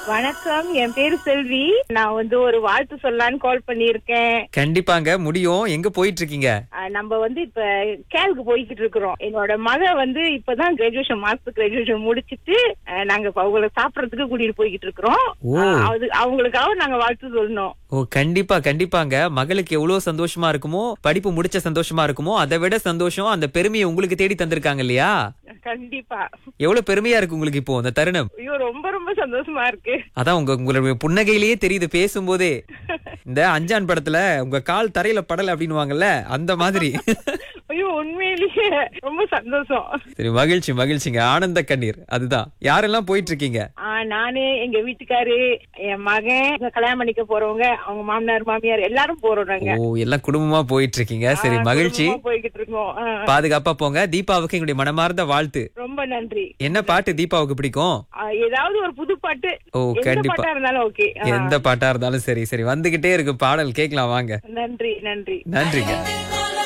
வணக்கம் என் பேரு செல்வி நான் வந்து ஒரு வாழ்த்து சொல்லலான்னு கால் பண்ணியிருக்கேன் கண்டிப்பாங்க முடியும் எங்க போயிட்டு இருக்கீங்க அஹ் நம்ம வந்து இப்ப கேலுக்கு போய்கிட்டு இருக்கிறோம் என்னோட மக வந்து இப்பதான் கிராஜுவேஷன் மாஸ்டர் கிராஜுவேஷன் முடிச்சிட்டு அஹ், நாங்க இப்ப அவங்கள சாப்பிடறதுக்கு கூட்டிட்டு போய்கிட்டு இருக்கிறோம் ஓ. அஹ், அது அவங்களுக்காக நாங்க வாழ்த்து சொல்லணும் ஓ கண்டிப்பா கண்டிப்பாங்க மகளுக்கு எவ்வளவு சந்தோஷமா இருக்குமோ படிப்பு முடிச்ச சந்தோஷமா இருக்குமோ அதை விட சந்தோஷம் அந்த பெருமையை உங்களுக்கு தேடி தந்திருக்காங்க இல்லையா கண்டிப்பா எவ்வளவு பெருமையா இருக்கு உங்களுக்கு இப்போ அந்த தருணம் ஐயோ ரொம்ப ரொம்ப சந்தோஷமா இருக்கு அதான் உங்க உங்களுடைய புன்னகையிலேயே தெரியுது பேசும்போதே இந்த அஞ்சான் படத்துல உங்க கால் தரையில படல அப்படின்னுவாங்கல்ல அந்த மாதிரி ஐயோ உண்மையிலேயே ரொம்ப சந்தோஷம் சரி மகிழ்ச்சி மகிழ்ச்சிங்க ஆனந்த கண்ணீர் அதுதான் யாரெல்லாம் போயிட்டு இருக்கீங்க ஆஹ் நானு எங்க வீட்டுக்காரு என் மகன் கல்யாணம் பண்ணிக்க போறவங்க அவங்க மாமனார் மாமியார் எல்லாரும் போறோம் நாங்க ஓ எல்லாம் குடும்பமா போயிட்டு இருக்கீங்க சரி ஆஹ் மகிழ்ச்சி குடும்பமா போய்கிட்டு இருக்கோம் ஆஹ் பாதுகாப்பா போங்க தீபாவுக்கு எங்களுடைய மனமார்ந்த வாழ்த்து ரொம்ப நன்றி என்ன பாட்டு தீபாவுக்கு பிடிக்கும் ஆஹ் ஏதாவது ஒரு புது பாட்டு ஓ எந்த கண்டிப்பா பாட்டா இருந்தாலும் ஓகே எந்த பாட்டா இருந்தாலும் சரி சரி வந்துகிட்டே இருக்கு பாடல் கேட்கலாம் வாங்க நன்றி நன்றி நன்றிங்க